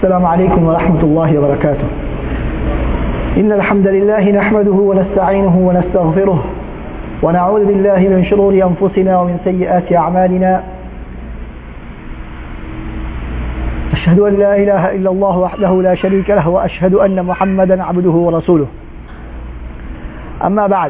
السلام عليكم ورحمة الله وبركاته إن الحمد لله نحمده ونستعينه ونستغفره ونعوذ بالله من شرور أنفسنا ومن سيئات أعمالنا أشهد أن لا إله إلا الله وحده لا شريك له وأشهد أن محمدا عبده ورسوله أما بعد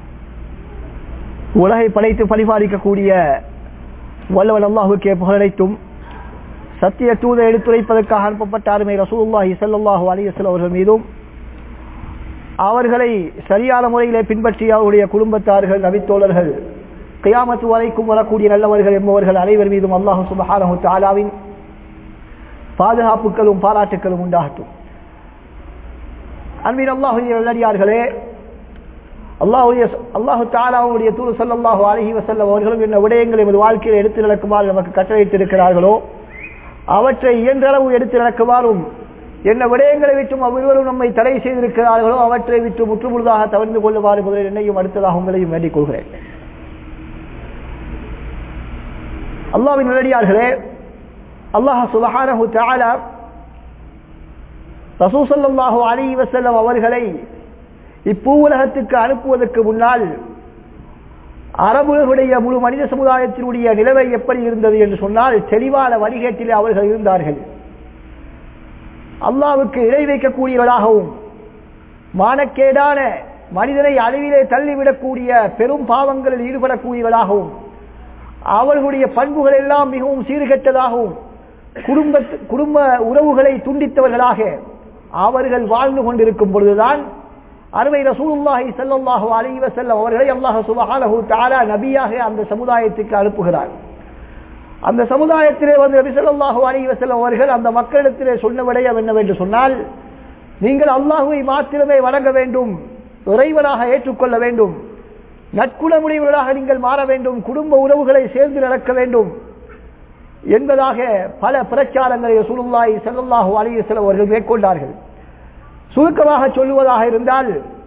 உலகை படைத்து பரிபாலிக்கக்கூடிய வல்லவன் அல்லாஹுக்கே புகழனைத்தும் சத்திய தூதை எடுத்துரைப்பதற்காக அனுப்பப்பட்ட அருமை ரசூலுல்லாஹி ஸல்லல்லாஹு அலைஹி வஸல்லம் அவர்கள் மீதும் அவர்களை சரியான முறையிலே பின்பற்றிய அவருடைய குடும்பத்தார்கள் நபித்தோழர்கள் கியாமத்து வரைக்கும் வரக்கூடிய நல்லவர்கள் என்பவர்கள் அனைவர் மீதும் அல்லாஹு சுபஹானஹு தஆலாவின் பாதுகாப்புகளும் பாராட்டுகளும் உண்டாகட்டும் அன்பின் அல்லாஹுடைய நல்லடியார்களே அல்லாஹுடைய அல்லாஹு தாலாவுடைய தூது சல்லாஹூ அலஹி வசல்லம் அவர்களும் என்ன விடயங்களை எமது வாழ்க்கையில் எடுத்து நடக்குமாறு நமக்கு கட்டளையிட்டிருக்கிறார்களோ அவற்றை இயன்றளவு எடுத்து நடக்குமாறும் என்ன விடயங்களை விட்டும் அவ்விருவரும் நம்மை தடை செய்திருக்கிறார்களோ அவற்றை விட்டு முற்றுமுழுதாக தவிர்த்து கொள்ளுமாறு முதலில் என்னையும் அடுத்ததாக உங்களையும் வேண்டிக் கொள்கிறேன் அல்லாவின் நல்லடியார்களே அல்லாஹ் சுபஹானஹு தஆலா ரசூசல்லாஹு அலி வசல்லம் அவர்களை இப்பூவுலகத்துக்கு அனுப்புவதற்கு முன்னால் அரபுகளுடைய முழு மனித சமுதாயத்தினுடைய நிலைமை எப்படி இருந்தது என்று சொன்னால் தெளிவான வழிகேட்டிலே அவர்கள் இருந்தார்கள் அல்லாவுக்கு இணை வைக்கக்கூடியவர்களாகவும் மானக்கேடான மனிதனை அழிவிலே தள்ளிவிடக்கூடிய பெரும் பாவங்களில் ஈடுபடக்கூடியவர்களாகவும் அவர்களுடைய பண்புகள் எல்லாம் மிகவும் சீர்கெட்டதாகவும் குடும்ப குடும்ப உறவுகளை துண்டித்தவர்களாக அவர்கள் வாழ்ந்து கொண்டிருக்கும் பொழுதுதான் அருமை ரசூலுல்லாஹி ஸல்லல்லாஹு அலைஹி வஸல்லம் அவர்களை அல்லாஹ் சுப்ஹானஹு தஆலா நபியாக அந்த சமுதாயத்துக்கு அனுப்புகிறார் அந்த சமுதாயத்திலே வந்து நபி ஸல்லல்லாஹு அலைஹி வஸல்லம் அவர்கள் அந்த மக்களிடத்திலே சொன்ன விடயம் என்னவென்று சொன்னால் நீங்கள் அல்லாஹுவை மாத்திரமே வணங்க வேண்டும் இறைவனாக ஏற்றுக்கொள்ள வேண்டும் நற்குணமுடையவர்களாக நீங்கள் மாற வேண்டும் குடும்ப உறவுகளை சேர்ந்து நடக்க வேண்டும் என்பதாக பல பிரச்சாரங்களை ரசூலுல்லாஹி ஸல்லல்லாஹு அலைஹி வஸல்லம் அவர்கள் மேற்கொண்டார்கள் சுருக்கமாக சொல்லுவதாக இருந்தால்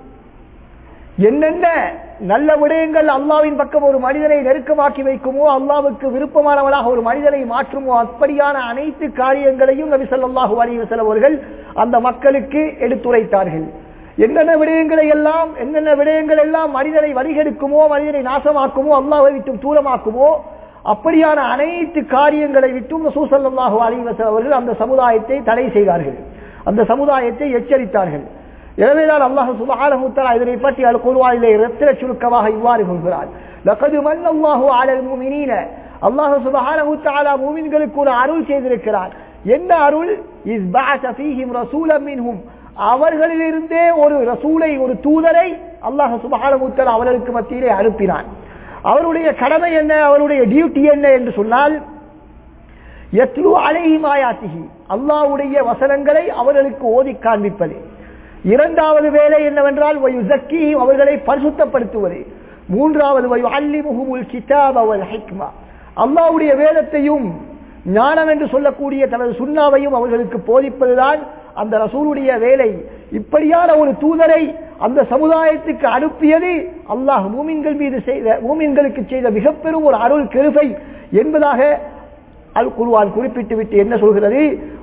என்னென்ன நல்ல விடயங்கள் அல்லாவின் பக்கம் ஒரு மனிதனை நெருக்கமாக்கி வைக்குமோ அல்லாவுக்கு விருப்பமானவனாக ஒரு மனிதனை மாற்றுமோ அப்படியான அனைத்து காரியங்களையும் நபி சொல்லாஹு அலி வசலம் அவர்கள் அந்த மக்களுக்கு எடுத்துரைத்தார்கள் என்னென்ன விடயங்களை எல்லாம் என்னென்ன விடயங்கள் எல்லாம் மனிதனை வழிகெடுக்குமோ மனிதனை நாசமாக்குமோ அல்லாவை விட்டும் தூரமாக்குமோ அப்படியான அனைத்து காரியங்களை விட்டும் ரசூசல்லாஹு அலி வசலம் அவர்கள் அந்த சமுதாயத்தை தடை செய்தார்கள் அந்த சமுதாயத்தை எச்சரித்தார்கள் எனவேதான் அல்லாஹ் சுபஹானஹு இதனை பற்றி அல் குர்ஆனிலே இரத்திர சுருக்கமாக இவ்வாறு சொல்கிறார் லகது மன்னல்லாஹு அலல் முஃமினீன அல்லாஹ் சுபஹானஹு தஆலா மூமின்களுக்கு ஒரு அருள் செய்திருக்கிறார் என்ன அருள் இஸ் பஅஸ ஃபீஹிம் ரசூலம் மின்ஹும் அவர்களிலிருந்தே ஒரு ரசூலை ஒரு தூதரை அல்லாஹ் சுபஹானஹு தஆலா அவர்களுக்கு மத்தியிலே அனுப்பினான் அவருடைய கடமை என்ன அவருடைய டியூட்டி என்ன என்று சொன்னால் எத்லு அலைஹிம் ஆயாத்திஹி அல்லாஹ்வுடைய வசனங்களை அவர்களுக்கு ஓதி காண்பிப்பது இரண்டாவது வேலை என்னவென்றால் வயுசக்கி அவர்களை பரிசுத்தப்படுத்துவது மூன்றாவது வயு அல்லிமுகுமுல் கிதாப் அவல் ஹிக்மா அல்லாஹ்வுடைய வேதத்தையும் ஞானம் என்று சொல்லக்கூடிய தனது சுண்ணாவையும் அவர்களுக்கு போதிப்பதுதான் அந்த ரசூலுடைய வேலை இப்படியான ஒரு தூதரை அந்த சமுதாயத்துக்கு அனுப்பியது அல்லாஹ் மூமின்கள் மீது செய்த மூமின்களுக்கு செய்த மிக பெரும் ஒரு அருள் கிருபை என்பதாக அல் குருவான் குறிப்பிட்டு விட்டு என்ன சொல்கிறது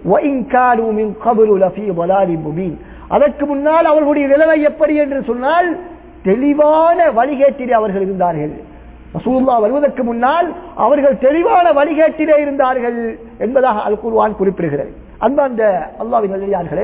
அதற்கு முன்னால் அவர்களுடைய நிலைமை எப்படி என்று சொன்னால் தெளிவான வழிகேட்டிலே அவர்கள் இருந்தார்கள் ரசூல்லா வருவதற்கு முன்னால் அவர்கள் தெளிவான வழிகேட்டிலே இருந்தார்கள் என்பதாக அல் குருவான் குறிப்பிடுகிறது அந்த அந்த அல்லாவின் நல்லியார்களே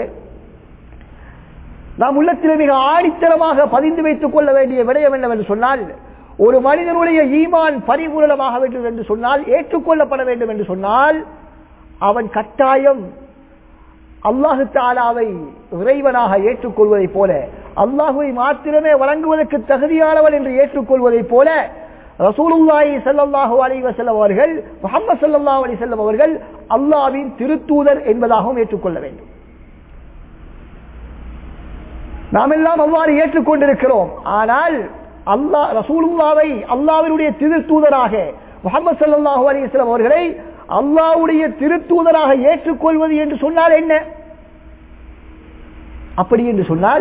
நாம் உள்ளத்திலே மிக ஆணித்தரமாக பதிந்து வைத்துக் கொள்ள வேண்டிய விடயம் என்னவென்று சொன்னால் ஒரு மனிதனுடைய ஈமான் பரிபூரணமாக வேண்டும் என்று சொன்னால் ஏற்றுக்கொள்ளப்பட வேண்டும் என்று சொன்னால் அவன் கட்டாயம் அல்லாஹு தாலாவை இறைவனாக ஏற்றுக்கொள்வதைப் போல அல்லாஹுவை மாத்திரமே வழங்குவதற்கு தகுதியானவன் என்று ஏற்றுக்கொள்வதைப் போல ரசூலுல்லாஹி ஸல்லல்லாஹு அலைஹி வஸல்லம் அவர்கள் முஹம்மது ஸல்லல்லாஹு அலைஹி வஸல்லம் அவர்கள் அல்லாஹ்வின் திருத்தூதர் என்பதாகவும் ஏற்றுக்கொள்ள வேண்டும் நாம் எல்லாம் அவ்வாறு ஏற்றுக்கொண்டிருக்கிறோம் ஆனால் அல்லாஹ் ரசூலுல்லாவை அல்லாவினுடைய திருத்தூதராக முகமது சல்லாஹூ அலிஸ்லாம் அவர்களை அல்லாவுடைய திருத்தூதராக ஏற்றுக்கொள்வது என்று சொன்னால் என்ன அப்படி என்று சொன்னால்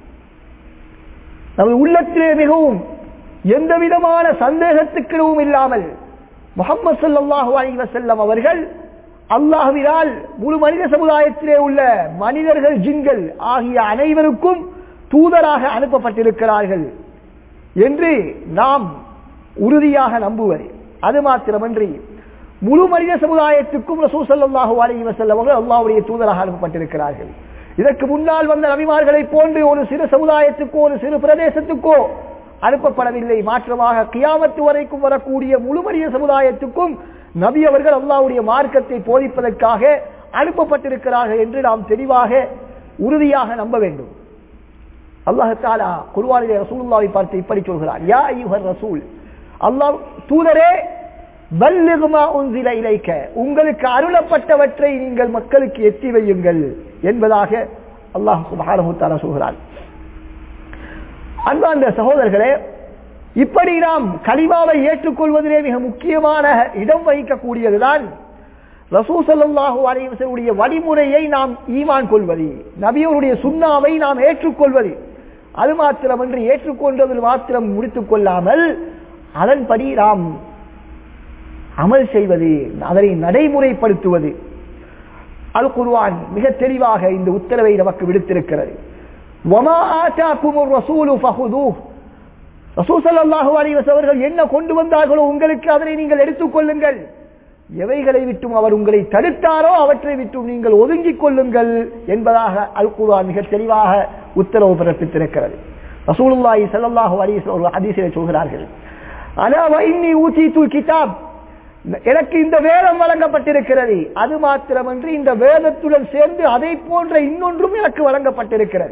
நமது உள்ளத்திலே மிகவும் எந்த விதமான சந்தேகத்துக்கிடவும் இல்லாமல் முகமது சல்லாஹூ அலி வசல்லம் அவர்கள் அல்லாஹுவினால் முழு மனித சமுதாயத்திலே உள்ள மனிதர்கள் ஜின்கள் ஆகிய அனைவருக்கும் தூதராக அனுப்பப்பட்டிருக்கிறார்கள் என்று நாம் உறுதியாக நம்புவது அது மாத்திரமன்றி முழு மனித சமுதாயத்துக்கும் ரசூசல்லாஹு அலைஹி வஸல்லம் அவர்கள் அல்லாஹ்வுடைய தூதராக அனுப்பப்பட்டிருக்கிறார்கள் இதற்கு முன்னால் வந்த நபிமார்களை போன்று ஒரு சிறு சமுதாயத்துக்கோ ஒரு சிறு பிரதேசத்துக்கோ அனுப்பப்படவில்லை மாற்றமாக கியாமத்து வரைக்கும் வரக்கூடிய முழு மனித சமுதாயத்துக்கும் நபி அவர்கள் அல்லாஹ்வுடைய மார்க்கத்தை போதிப்பதற்காக அனுப்பப்பட்டிருக்கிறார்கள் என்று நாம் தெளிவாக உறுதியாக நம்ப வேண்டும் அல்லாஹ் தாலா குருவானிலே ரசூலுல்லாவை பார்த்து இப்படி சொல்கிறார் யா ஐயுஹர் ரசூல் அல்லாஹ் தூதரே பல்லிகுமா உன்சில இலைக்க உங்களுக்கு அருளப்பட்டவற்றை நீங்கள் மக்களுக்கு எத்தி வையுங்கள் என்பதாக அல்லாஹ் சுப்ஹானஹு தஆலா சொல்கிறார் அன்பார்ந்த சகோதரர்களே இப்படி நாம் கலிமாவை ஏற்றுக்கொள்வதிலே மிக முக்கியமான இடம் வகிக்கக்கூடியதுதான் ரசூசல்லாஹு அலைவசனுடைய வழிமுறையை நாம் ஈமான் கொள்வது நபியவருடைய சுண்ணாவை நாம் ஏற்றுக்கொள்வது அது மாத்திரமன்றி ஏற்றுக்கொண்டதில் மாத்திரம் முடித்துக் கொள்ளாமல் அதன்படி நாம் அமல் செய்வது அதனை நடைமுறைப்படுத்துவது அல் குர்வான் மிக தெளிவாக இந்த உத்தரவை நமக்கு விடுத்திருக்கிறது وَمَا آتَاكُمُ الرَّسُولُ فَخُذُوهُ ரசூல் ஸல்லல்லாஹு அலைஹி வஸல்லம் அவர்கள் என்ன கொண்டு வந்தார்களோ உங்களுக்கு அதனை நீங்கள் எடுத்துக்கொள்ளுங்கள் எவைகளை விட்டும் அவர் உங்களை தடுத்தாரோ அவற்றை விட்டும் நீங்கள் ஒதுங்கிக் கொள்ளுங்கள் என்பதாக அல் குர்ஆன் மிக தெளிவாக உத்தரவு பிறப்பித்திருக்கிறது ரசூலுல்லாஹி ஸல்லல்லாஹு அலைஹி வஸல்லம் ஒரு ஹதீஸிலே சொல்கிறார்கள் அலா வைன்னி ஊதீத்துல் கிதாப் எனக்கு இந்த வேதம் வழங்கப்பட்டிருக்கிறது அது மாத்திரமன்றி இந்த வேதத்துடன் சேர்ந்து அதை போன்ற இன்னொன்றும் எனக்கு வழங்கப்பட்டிருக்கிறது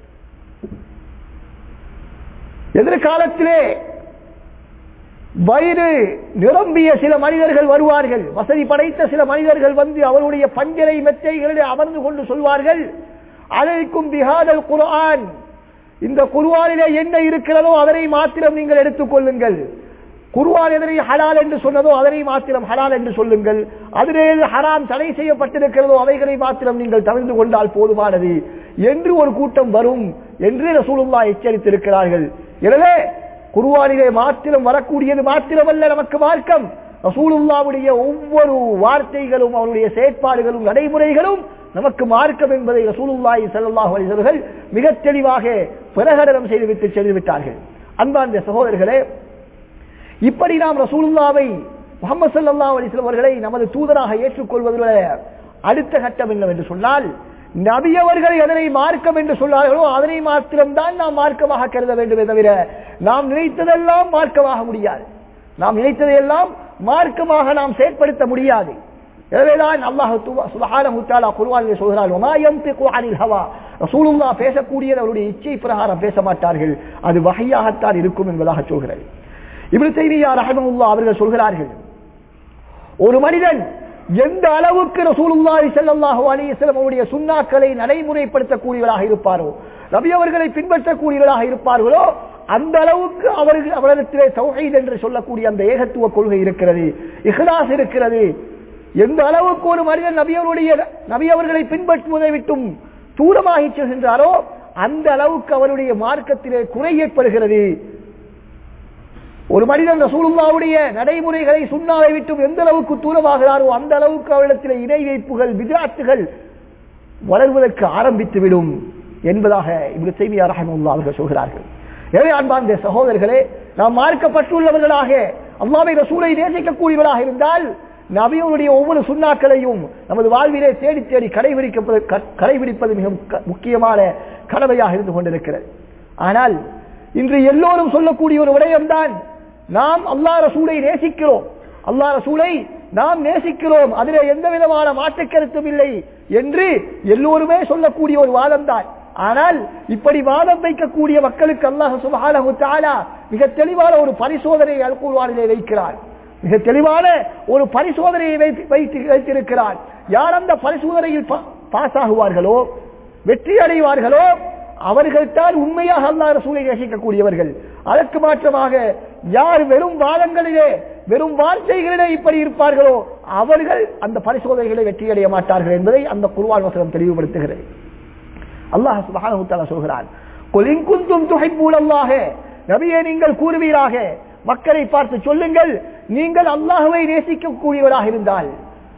எதிர்காலத்திலே வயிறு நிரம்பிய சில மனிதர்கள் வருவார்கள் வசதி படைத்த சில மனிதர்கள் வந்து அவருடைய பஞ்சரை மெத்தைகளில் அமர்ந்து கொண்டு சொல்வார்கள் அழைக்கும் பிஹாதல் குர்ஆன் இந்த குர்ஆனிலே என்ன இருக்கிறதோ அதனை மாத்திரம் நீங்கள் எடுத்துக் கொள்ளுங்கள் குர்ஆன் எதனை ஹலால் என்று சொன்னதோ அதனை மாத்திரம் ஹலால் என்று சொல்லுங்கள் அதிலே ஹராம் தடை செய்யப்பட்டிருக்கிறதோ அவைகளை மாத்திரம் நீங்கள் தவிர்த்து கொண்டால் போதுமானது என்று ஒரு கூட்டம் வரும் என்று ரசூலுல்லா எச்சரித்திருக்கிறார்கள் எனவே குருவானிலே மாத்திரம் வரக்கூடியது மாத்திரமல்ல நமக்கு மார்க்கம் ரசூலுல்லாவுடைய ஒவ்வொரு வார்த்தைகளும் அவருடைய செயற்பாடுகளும் நடைமுறைகளும் நமக்கு மார்க்கம் என்பதை ரசூலுல்லாஹி ஸல்லல்லாஹு அலைஹி வஸல்லம் மிக தெளிவாக பிரகடனம் செய்துவிட்டு சென்று விட்டார்கள் அன்பார்ந்த சகோதரர்களே இப்படி நாம் ரசூலுல்லாவை முகமது ஸல்லல்லாஹு அலைஹி வஸல்லம் அவர்களை நமது தூதராக ஏற்றுக்கொள்வதில் அடுத்த கட்டம் என்னவென்று சொன்னால் நபி அவர்கள் எதனை மார்க்கம் என்று சொன்னார்களோ அதனை மாத்திரம்தான் நாம் மார்க்கமாக கருத வேண்டுமே தவிர நாம் நினைத்ததெல்லாம் மார்க்கமாக முடியாது நாம் நினைத்ததையெல்லாம் மார்க்கமாக நாம் செயற்படுத்த முடியாது எனவேதான் அல்லாஹ் சுபஹானஹு தஆலா குர்ஆனிலே சொல்கிறார் வமா யன்திகு அனில் ஹவா ரசூலுல்லாஹ் பேசக்கூடியது அவருடைய இச்சை பிரகாரம் பேச மாட்டார்கள் அது வஹையாகத்தான் இருக்கும் என்பதாக சொல்கிறது இப்னு தைமியா ரஹ்மத்துல்லாஹ் அவர்கள் சொல்கிறார்கள் ஒரு மனிதன் எந்த அளவுக்கு ரசூலுல்லாஹி ஸல்லல்லாஹு அலைஹி வஸல்லம் அவருடைய சுன்னாக்களை நடைமுறைப்படுத்தக்கூடியவராக இருப்பாரோ நபி அவர்களை பின்பற்றக்கூடியவராக இருப்பார்களோ அந்த அளவுக்கு அவர்கள் அவரிடத்திலே தௌஹீத் என்று சொல்லக்கூடிய அந்த ஏகத்துவ கொள்கை இருக்கிறது இஹ்லாஸ் இருக்கிறது எந்த அளவுக்கு ஒரு மனிதன் நபி அவருடைய நபி அவர்களை பின்பற்றுவதை விட்டும் தூரமாகி செல்கின்றாரோ அந்த அளவுக்கு அவருடைய மார்க்கத்திலே குறை ஏற்படுகிறது ஒரு மனிதன் ரசூலுல்லாவுடைய நடைமுறைகளை சுண்ணாவை விட்டும் எந்த அளவுக்கு தூரமாகிறாரோ அந்த அளவுக்கு அவரிடத்தில் இணை வைப்புகள் விதாத்துகள் வளர்வதற்கு ஆரம்பித்துவிடும் என்பதாக இப்படி செய்தியா ரஹமுல்லா அவர்கள் சொல்கிறார்கள் எனவே அன்பார்ந்த சகோதரர்களே நாம் மார்க்கப்பட்டுள்ளவர்களாக அல்லாவை ரசூலை நேசிக்கக்கூடியவர்களாக இருந்தால் நபியனுடைய ஒவ்வொரு சுண்ணாக்களையும் நமது வாழ்விலே தேடி தேடி கடைபிடிக்கப்பது கடைபிடிப்பது மிக முக்கியமான கடமையாக இருந்து கொண்டிருக்கிறது ஆனால் இன்று எல்லோரும் சொல்லக்கூடிய ஒரு விடயம்தான் நாம் அல்லா ரசூலை நேசிக்கிறோம் அல்லா ரசூலை நாம் நேசிக்கிறோம் அதிலே எந்த விதமான மாற்று கருத்தும் இல்லை என்று எல்லோருமே சொல்லக்கூடிய ஒரு வாதம் தான் ஆனால் இப்படி வாதம் வைக்கக்கூடிய மக்களுக்கு அல்லாஹ் சுபஹானஹு தஆலா மிக தெளிவான ஒரு பரிசோதனையை அல்குர்ஆனிலே வைக்கிறார் மிக தெளிவான ஒரு பரிசோதனையை வைத்து வைத்திருக்கிறார் யார் அந்த பரிசோதனையில் பாஸ் ஆகுவார்களோ வெற்றி அடைவார்களோ அவர்கள் தான் உண்மையாக அல்லா ரசூலை நேசிக்கக்கூடியவர்கள் அதற்கு மாற்றமாக யார் வெறும் வாதங்களிலே வெறும் வார்த்தைகளிலே இப்படி இருப்பார்களோ அவர்கள் அந்த பரிசோதனைகளை வெற்றியடைய மாட்டார்கள் என்பதை அந்த குருவான் வசனம் தெளிவுபடுத்துகிறது அல்லாஹ் சுபஹானஹு தஆலா சொல்கிறான் குல் இன் குன்தும் துஹிப்பூன அல்லாஹ் நபியே நீங்கள் கூறுவீராக மக்களை பார்த்து சொல்லுங்கள் நீங்கள் அல்லாஹ்வை நேசிக்கக்கூடியவராக இருந்தால்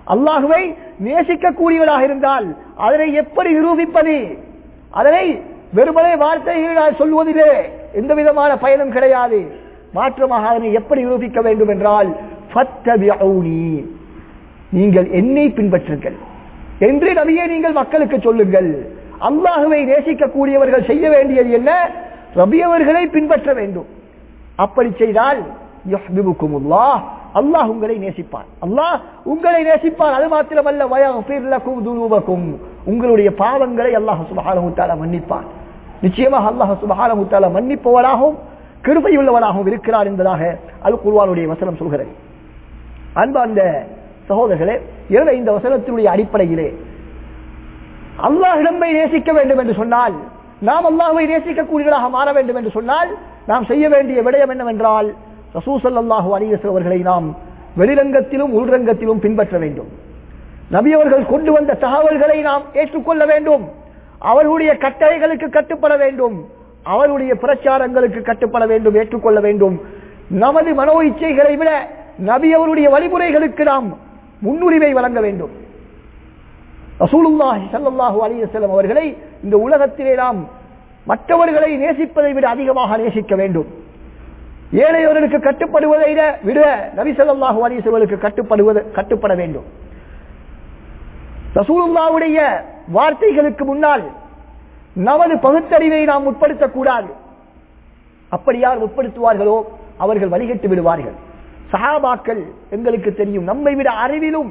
அல்லாஹுவை நேசிக்கக்கூடியவராக இருந்தால் அதனை எப்படி நிரூபிப்பது அதனை வெறுமனே வார்த்தைகளால் சொல்வதிலே எந்த விதமான பயனும் கிடையாது மாற்றமாக அதனை எப்படி நிரூபிக்க வேண்டும் என்றால் ஃபத்தபிஊனி. நீங்கள் என்னை பின்பற்றுங்கள் என்று நபியே நீங்கள் மக்களுக்கு சொல்லுங்கள் அல்லாஹுவை நேசிக்கக்கூடியவர்கள் செய்ய வேண்டியது என்ன ரபியவர்களை பின்பற்ற வேண்டும் அப்படி செய்தால் யுஹ்பிபுக்குமுல்லாஹ் அல்லாஹ் உங்களை நேசிப்பான் அல்லாஹ் உங்களை நேசிப்பான் அது மாத்திரமல்ல வயஃபிர் லகும் துனூபக்கும் உங்களுடைய பாவங்களை அல்லாஹ் சுப்ஹானஹு வ தஆலா மன்னிப்பான் நிச்சயமாக அல்லாஹ் சுப்ஹானஹு வ தஆலா மன்னிப்பவராகவும் கிருபையுள்ளவராகவும் இருக்கிறார் என்பதாக அல் குர்ஆனுடைய வசனம் சொல்கிறது அன்பார்ந்த சகோதரர்களே எனவே இந்த வசனத்தினுடைய அடிப்படையிலே அல்லாஹ் நம்மை நேசிக்க வேண்டும் என்று சொன்னால் நாம் அல்லாஹ்வை நேசிக்கக்கூடியவர்களாக மாற வேண்டும் என்று சொன்னால் நாம் செய்ய வேண்டிய விடயம் என்னவென்றால் ரசூசல்லாஹு அலிவசல் அவர்களை நாம் வெளிரங்கத்திலும் உள்ரங்கத்திலும் பின்பற்ற வேண்டும் நபி அவர்கள் கொண்டு வந்த தகவல்களை நாம் ஏற்றுக்கொள்ள வேண்டும் அவர்களுடைய கட்டளைகளுக்கு கட்டுப்பட வேண்டும் அவருடைய பிரச்சாரங்களுக்கு கட்டுப்பட வேண்டும் ஏற்றுக்கொள்ள வேண்டும் நமது மனோ இச்சைகளை விட நபி அவருடைய வழிமுறைகளுக்கு நாம் முன்னுரிமை வழங்க வேண்டும் ரசூலுல்லாஹி ஸல்லல்லாஹு அலைஹி வஸல்லம் அவர்களை இந்த உலகத்திலே நாம் மற்றவர்களை நேசிப்பதை விட அதிகமாக நேசிக்க வேண்டும் ஏழையவர்களுக்கு கட்டுப்படுவதை விட விட நபி ஸல்லல்லாஹு அலைஹி வஸல்லுக்கு கட்டுப்படுவது கட்டுப்பட வேண்டும் ரசூலுல்லாவுடைய வார்த்தைகளுக்கு முன்னால் நமது பகுத்தறிவை நாம் உட்படுத்தக்கூடாது அப்படி யார் உட்படுத்துவார்களோ அவர்கள் வழிகட்டு விடுவார்கள் சஹாபாக்கள் எங்களுக்கு தெரியும் நம்மை விட அறிவிலும்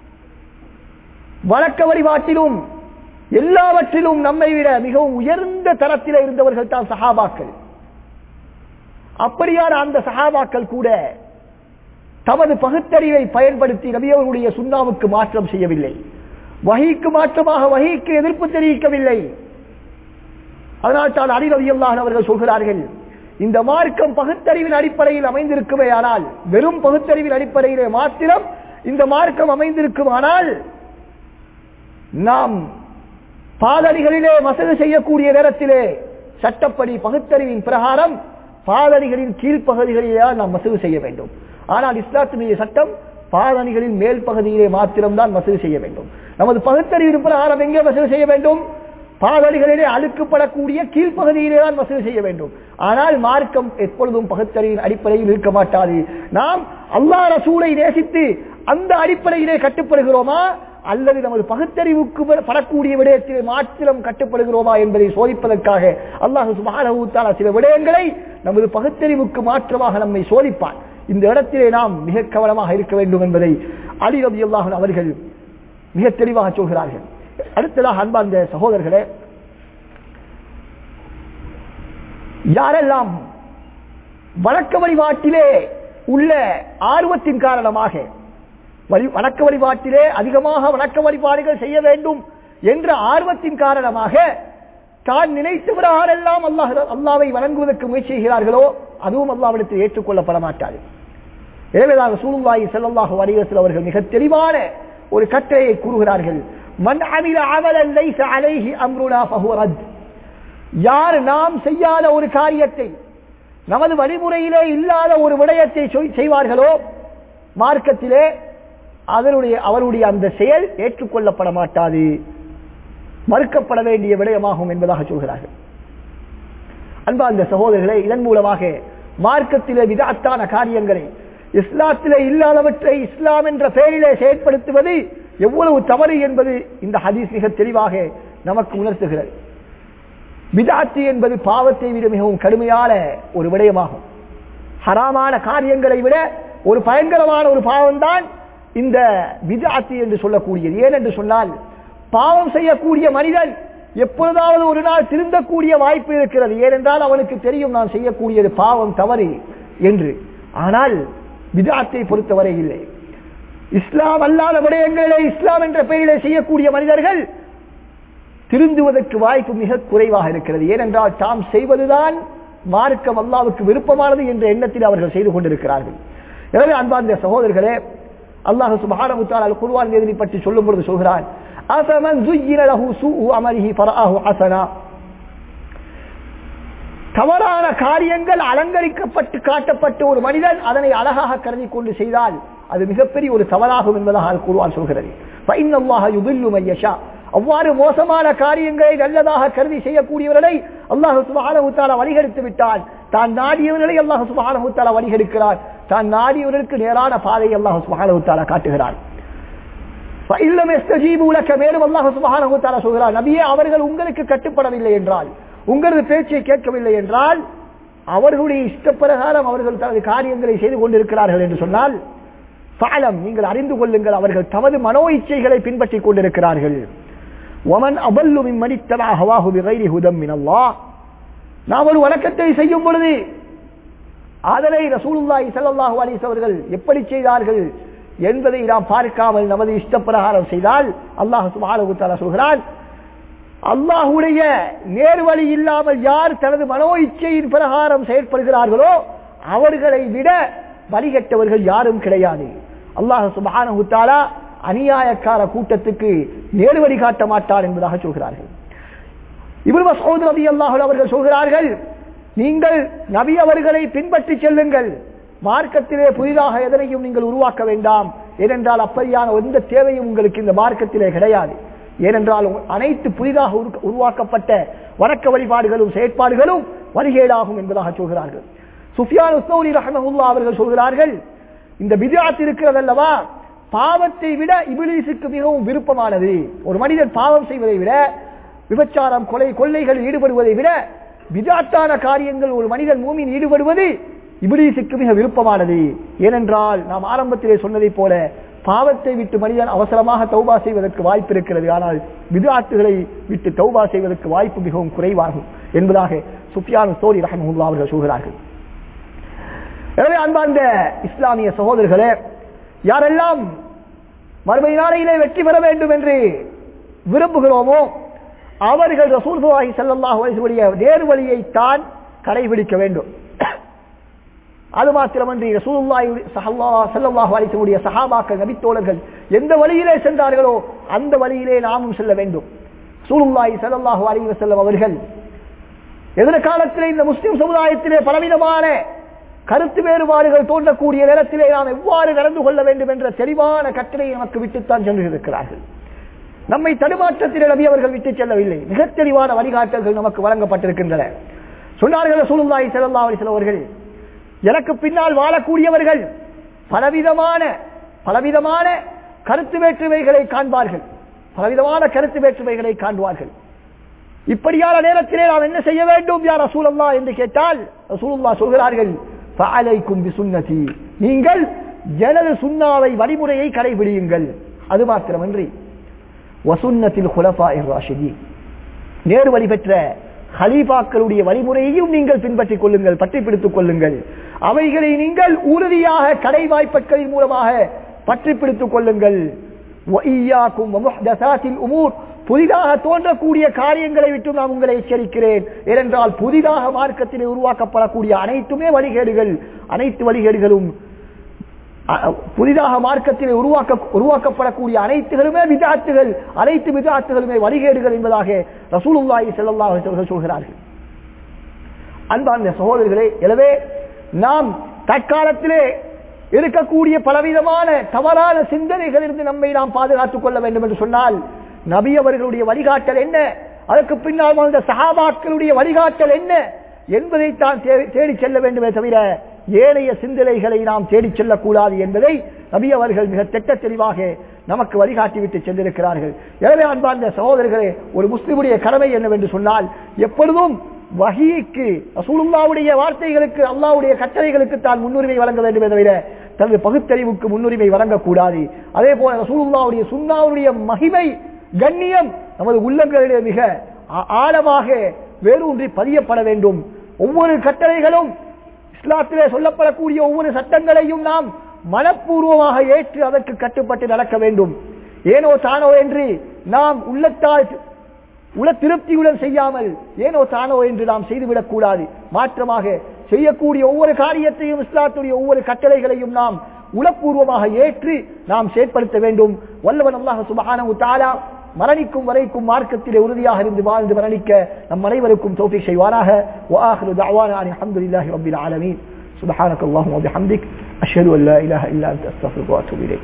வழக்க வழிபாட்டிலும் எல்லாவற்றிலும் நம்மை விட மிகவும் உயர்ந்த தரத்தில் இருந்தவர்கள் தான் சஹாபாக்கள் அப்படியான அந்த சஹாபாக்கள் கூட தமது பகுத்தறிவை பயன்படுத்தி நபியவர்களுடைய சுண்ணாவுக்கு மாற்றம் செய்யவில்லை வகைக்கு மாற்றமாக வகைக்கு எதிர்ப்பு தெரிவிக்கவில்லை அதனால் தான் அலி ரவி அவர்கள் சொல்கிறார்கள் இந்த மார்க்கம் பகுத்தறிவின் அடிப்படையில் அமைந்திருக்குமே ஆனால் வெறும் பகுத்தறிவின் அடிப்படையிலே மாத்திரம் இந்த மார்க்கம் அமைந்திருக்குமானால் நாம் பாதணிகளிலே மசகு செய்யக்கூடிய நேரத்திலே சட்டப்படி பகுத்தறிவின் பிரகாரம் பாதணிகளின் கீழ்ப்பகுதிகளிலே நாம் மசகு செய்ய வேண்டும் ஆனால் இஸ்லாத்தினுடைய சட்டம் பாதணிகளின் மேல் பகுதியிலே மாத்திரம்தான் மசகு செய்ய வேண்டும் நமது பகுத்தறிவின் பிரகாரம் எங்கே மசகு செய்ய வேண்டும் பாதணிகளிலே அழுக்கப்படக்கூடிய கீழ்ப்பகுதியிலே தான் வசதி செய்ய வேண்டும் ஆனால் மார்க்கம் எப்பொழுதும் பகுத்தறிவின் அடிப்படையில் இருக்க மாட்டாது நாம் அல்லா ரசூலை நேசித்து அந்த அடிப்படையிலே கட்டுப்படுகிறோமா அல்லது நமது பகுத்தறிவுக்கு படக்கூடிய விடயத்திலே மாத்திரம் கட்டுப்படுகிறோமா என்பதை சோதிப்பதற்காக அல்லாஹு சுபான சில விடயங்களை நமது பகுத்தறிவுக்கு மாற்றமாக நம்மை சோதிப்பான் இந்த இடத்திலே நாம் மிக கவனமாக இருக்க வேண்டும் என்பதை அலி ரபி அல்லாஹன் அவர்கள் மிக தெளிவாக சொல்கிறார்கள் அடுத்ததாக அன்பார்ந்த சகோதரர்களே யாரெல்லாம் வழக்க வழிபாட்டிலே உள்ள ஆர்வத்தின் காரணமாக வழக்க வழிபாட்டிலே அதிகமாக வழக்க வழிபாடுகள் செய்ய வேண்டும் என்ற ஆர்வத்தின் காரணமாக தான் நினைத்தவராரெல்லாம் அல்லாஹ் அல்லாவை வழங்குவதற்கு முயற்சி செய்கிறார்களோ அதுவும் அல்லாவிடத்தில் ஏற்றுக்கொள்ளப்பட மாட்டாது எனவேதான் சூழ்வாயி செல்லல்லாஹு வரிவசல் அவர்கள் மிக தெளிவான ஒரு கட்டளையை கூறுகிறார்கள் மன் அமில அமலன் லைஸ அலைஹி அம்ருனா ஃபஹுவ ரத் யார் நாம் செய்யாத ஒரு காரியத்தை நமது வழிமுறையிலே இல்லாத ஒரு விடயத்தை செய்வார்களோ மார்க்கத்திலே அதனுடைய அவருடைய அந்த செயல் ஏற்றுக்கொள்ளப்பட மாட்டாது மறுக்கப்பட வேண்டிய விடயமாகும் என்பதாக சொல்கிறார்கள் அன்பா அந்த சகோதரர்களை இதன் மூலமாக மார்க்கத்திலே விதாத்தான காரியங்களை இஸ்லாத்திலே இல்லாதவற்றை இஸ்லாம் என்ற பெயரிலே செயற்படுத்துவது எவ்வளவு தவறு என்பது இந்த ஹதீஸ் மிக தெளிவாக நமக்கு உணர்த்துகிறது விதாத்தி என்பது பாவத்தை விட மிகவும் கடுமையான ஒரு விடயமாகும் ஹராமான காரியங்களை விட ஒரு பயங்கரமான ஒரு பாவம்தான் இந்த விதாத்தி என்று சொல்லக்கூடியது ஏனென்று சொன்னால் பாவம் செய்யக்கூடிய மனிதன் எப்பொழுதாவது ஒரு நாள் திருந்தக்கூடிய வாய்ப்பு இருக்கிறது ஏனென்றால் அவனுக்கு தெரியும் நான் செய்யக்கூடியது பாவம் தவறு என்று ஆனால் விதாத்தை பொறுத்தவரை இல்லை இஸ்லாம் அல்லாத விடயங்களிலே இஸ்லாம் என்ற பெயரிலே செய்யக்கூடிய மனிதர்கள் திருந்துவதற்கு வாய்ப்பு மிக குறைவாக இருக்கிறது ஏனென்றால் தாம் செய்வதுதான் மார்க்கம் அல்லாவுக்கு விருப்பமானது என்ற எண்ணத்தில் அவர்கள் செய்து கொண்டிருக்கிறார்கள் எனவே அன்பார்ந்த சகோதரர்களே அல்லாஹு சுபானமுத்தால் குருவான் எதிரி பற்றி சொல்லும் பொழுது சொல்கிறான் அசமன் ஜுய்யினலஹு சூஉ அமரிஹி ஃபரஆஹு ஹஸனா தவறான காரியங்கள் அலங்கரிக்கப்பட்டு காட்டப்பட்டு ஒரு மனிதன் அதனை அழகாக கருதி கொண்டு செய்தால் அது மிகப்பெரிய ஒரு தவறாகும் என்பதாக அல் குர்ஆன் சொல்கிறது فَإِنَّ اللَّهَ يُضِلُّ مَن يَشَاءُ அவ்வாறு மோசமான காரியங்களை நல்லதாக கருதி செய்யக்கூடியவர்களை அல்லாஹு சுபஹானஹு தஆலா வழிகெடுத்து விட்டால் தான் நாடியவர்களை அல்லாஹு சுபஹானஹு தஆலா வழிகெடுக்கிறார் தான் நாடியவர்களுக்கு நேரான பாதையை அல்லாஹு சுபஹானஹு தஆலா காட்டுகிறார் فَإِلَّمْ يَسْتَجِيبُوا لَكَ மேலும் அல்லாஹ் சுப்ஹானஹு வ தஆலா சொல்கிறார் நபியே அவர்கள் உங்களுக்கு கட்டுப்படவில்லை என்றால் உங்களது பேச்சை கேட்கவில்லை என்றால் அவர்களுடைய இஷ்டப்பிரகாரம் அவர்கள் தனது காரியங்களை செய்து கொண்டிருக்கிறார்கள் என்று சொன்னால் பாலம் நீங்கள் அறிந்து கொள்ளுங்கள் அவர்கள் தமது மனோ இச்சைகளை பின்பற்றிக் கொண்டிருக்கிறார்கள் ஒமன் அபல்லு மிம்மனித்தலா ஹவாஹு பிகைரி ஹுதம் மினல்லாஹ் நாம் ஒரு வணக்கத்தை செய்யும் பொழுது அதனை ரசூலுல்லாஹி ஸல்லல்லாஹு அலைஹி அவர்கள் எப்படி செய்தார்கள் என்பதை நாம் பார்க்காமல் நமது இஷ்டப்பிரகாரம் செய்தால் அல்லாஹ் சுப்ஹானஹு வ தஆலா சொல்கிறான் அல்லாஹுடைய நேர்வழி இல்லாமல் யார் தனது மனோ இச்சையின் பிரகாரம் செயற்படுகிறார்களோ அவர்களை விட வழிகட்டவர்கள் யாரும் கிடையாது அல்லாஹ் சுப்ஹானஹு தஆலா அநியாயக்கார கூட்டத்துக்கு நேர்வழி காட்ட மாட்டார் என்பதாக சொல்கிறார்கள் இப்னு மஸ்ஊத் ரலியல்லாஹு அன்ஹு அவர்கள் சொல்கிறார்கள் நீங்கள் நபி அவர்களை பின்பற்றி செல்லுங்கள் மார்க்கத்திலே புதிதாக எதனையும் நீங்கள் உருவாக்க வேண்டாம் ஏனென்றால் அப்படியான எந்த தேவையும் உங்களுக்கு இந்த மார்க்கத்திலே கிடையாது ஏனென்றால் அனைத்து புதிதாக உரு- உருவாக்கப்பட்ட வணக்க வழிபாடுகளும் செயற்பாடுகளும் வழிகேடாகும் என்பதாக சொல்கிறார்கள் சுஃபியான் உஸ்தௌரி ரஹமஹுல்லா அவர்கள் சொல்கிறார்கள் இந்த பிதாத் இருக்கிறது அல்லவா பாவத்தை விட இபிலிசுக்கு மிகவும் விருப்பமானது ஒரு மனிதன் பாவம் செய்வதை விட விபச்சாரம் கொலை கொள்ளைகளில் ஈடுபடுவதை விட விதாத்தான காரியங்கள் ஒரு மனிதன் மூமின் ஈடுபடுவது இபிலிசுக்கு மிக விருப்பமானது ஏனென்றால் நாம் ஆரம்பத்திலே சொன்னதைப் போல பாவத்தை விட்டு மனிதன் அவசரமாக தௌபா செய்வதற்கு வாய்ப்பு இருக்கிறது ஆனால் விதாத்துகளை விட்டு தௌபா செய்வதற்கு வாய்ப்பு மிகவும் குறைவாகும் என்பதாக சுஃபியான் சோரி ரஹமுல்லா அவர்கள் சொல்கிறார்கள் எனவே அன்பார்ந்த இஸ்லாமிய சகோதரர்களே யாரெல்லாம் மறுமை நாளையிலே வெற்றி பெற வேண்டும் என்று விரும்புகிறோமோ அவர்கள் ரசூல்வாஹி ஸல்லல்லாஹு அலைஹி வஸல்லம் நேர் வழியை தான் கடைபிடிக்க வேண்டும் அது மாத்திரமன்றி ரசூலுல்லாஹி ஸல்லல்லாஹு ஸல்லல்லாஹு அலைஹி வஸல்லம் சஹாபாக்கள் நபித்தோழர்கள் எந்த வழியிலே சென்றார்களோ அந்த வழியிலே நாமும் செல்ல வேண்டும் ரசூலுல்லாஹி ஸல்லல்லாஹு அலைஹி வஸல்லம் அவர்கள் எதிர்காலத்திலே இந்த முஸ்லிம் சமுதாயத்திலே பலவிதமான கருத்து வேறுபாடுகள் தோன்றக்கூடிய நேரத்திலே நாம் எவ்வாறு நடந்து கொள்ள வேண்டும் என்ற தெளிவான கட்டளை நமக்கு விட்டுத்தான் சென்றிருக்கிறார்கள் நம்மை தடுமாற்றத்தில் நபி அவர்கள் விட்டு செல்லவில்லை மிக தெளிவான வழிகாட்டல்கள் நமக்கு வழங்கப்பட்டிருக்கின்றன சொன்னார்கள் ரசூலுல்லாஹி ஸல்லல்லாஹு அலைஹி வஸல்லம் அவர்கள் எனக்கு பின்னால் வாழக்கூடியவர்கள் பலவிதமான பலவிதமான கருத்து வேற்றுமைகளை காண்பார்கள் பலவிதமான கருத்து வேற்றுமைகளை காண்பார்கள் இப்படியான நேரத்திலே நாம் என்ன செய்ய வேண்டும் யார் ரசூலல்லா என்று கேட்டால் ரசூலுல்லா சொல்கிறார்கள் ஃபஅலைக்கும் பிசுன்னதி நீங்கள் எனது சுன்னாவை வழிமுறையை கடைபிடியுங்கள் அது மாத்திரமன்றி வசுன்னத்தில் குலஃபா ராஷிதி நேரு வழி பெற்ற ஹலீஃபாக்களுடைய வழிமுறையையும் நீங்கள் பின்பற்றிக் கொள்ளுங்கள் பற்றி பிடித்துக் கொள்ளுங்கள் அவைகளை நீங்கள் உறுதியாக கடை வாய்ப்புகளின் மூலமாக பற்றி பிடித்துக் கொள்ளுங்கள் وَإِيَّاكُمْ وَمُحْدَثَاتِ الْأُمُورِ புதிதாக தோன்றக்கூடிய காரியங்களை விட்டு நான் உங்களை எச்சரிக்கிறேன் ஏனென்றால் புதிதாக மார்க்கத்திலே உருவாக்கப்படக்கூடிய அனைத்துமே வழிகேடுகள் அனைத்து வழிகேடுகளும் அ- புதிதாக மார்க்கத்திலே உருவாக்க உருவாக்கப்படக்கூடிய அனைத்துகளுமே விதாத்துகள் அனைத்து விதாத்துகளுமே வழிகேடுகள் என்பதாக ரசூலுல்லாஹி ஸல்லல்லாஹு அலைஹி வஸல்லம் சொல்கிறார்கள் அன்பார்ந்த சகோதரர்களே எனவே நாம் தற்காலத்திலே இருக்கக்கூடிய பலவிதமான தவறான சிந்தனைகளிலிருந்து நம்மை நாம் பாதுகாத்துக் கொள்ள வேண்டும் என்று சொன்னால் நபி அவர்களுடைய வழிகாட்டல் என்ன அதற்கு பின்னால் வாழ்ந்த சஹாபாக்களுடைய வழிகாட்டல் என்ன என்பதைத்தான் தே- தேடிச் செல்ல வேண்டுமே தவிர ஏனைய சிந்தனைகளை நாம் தேடிச் செல்லக்கூடாது என்பதை நபி அவர்கள் மிக திட்ட தெளிவாக நமக்கு வழிகாட்டிவிட்டு சென்றிருக்கிறார்கள் எனவே அன்பார்ந்த சகோதரர்களே ஒரு முஸ்லிமுடைய கடமை என்னவென்று சொன்னால் எப்பொழுதும் வஹீக்கு ரசூலுல்லாவுடைய வார்த்தைகளுக்கு அல்லாவுடைய கட்டளைகளுக்கு தான் முன்னுரிமை வழங்க வேண்டுமே தவிர தனது பகுத்தறிவுக்கு முன்னுரிமை வழங்கக்கூடாது அதே போல ரசூலுல்லாவுடைய சுன்னாவுடைய மகிமை கண்ணியம் நமது உள்ளங்களிலே மிக ஆ- ஆழமாக வேரூன்றி பதியப்பட வேண்டும் ஒவ்வொரு கட்டளைகளும் இஸ்லாத்திலே சொல்லப்படக்கூடிய ஒவ்வொரு சட்டங்களையும் நாம் மனப்பூர்வமாக ஏற்று அதற்கு கட்டுப்பட்டு நடக்க வேண்டும் ஏனோ தானோ என்று நாம் உள்ளத்தால் உல திருப்தியுடன் செய்யாமல் ஏனோ தானோ என்று நாம் செய்துவிடக் கூடாது மாற்றமாக செய்யக்கூடிய ஒவ்வொரு காரியத்தையும் இஸ்லாத்துடைய ஒவ்வொரு கட்டளைகளையும் நாம் உளப்பூர்வமாக ஏற்று நாம் செயற்படுத்த வேண்டும் வல்லவன் அல்லாஹ் சுபஹானஹு தஆலா மரணிக்கும் வரைக்கும் மார்க்கத்திலே உறுதியாக இருந்து வாழ்ந்து மரணிக்க நம் அனைவருக்கும் தௌஃபீக் செய்வானாக வஆஹிரு தஅவானா அனில் ஹம்துலில்லாஹி ரப்பில் ஆலமீன் சுப்ஹானக அல்லாஹும்ம வபிஹம்திக் அஷ்ஹது அல்லா இலாஹ இல்லா அன்த அஸ்தக்ஃபிருக வ அத்தூபு இலைக்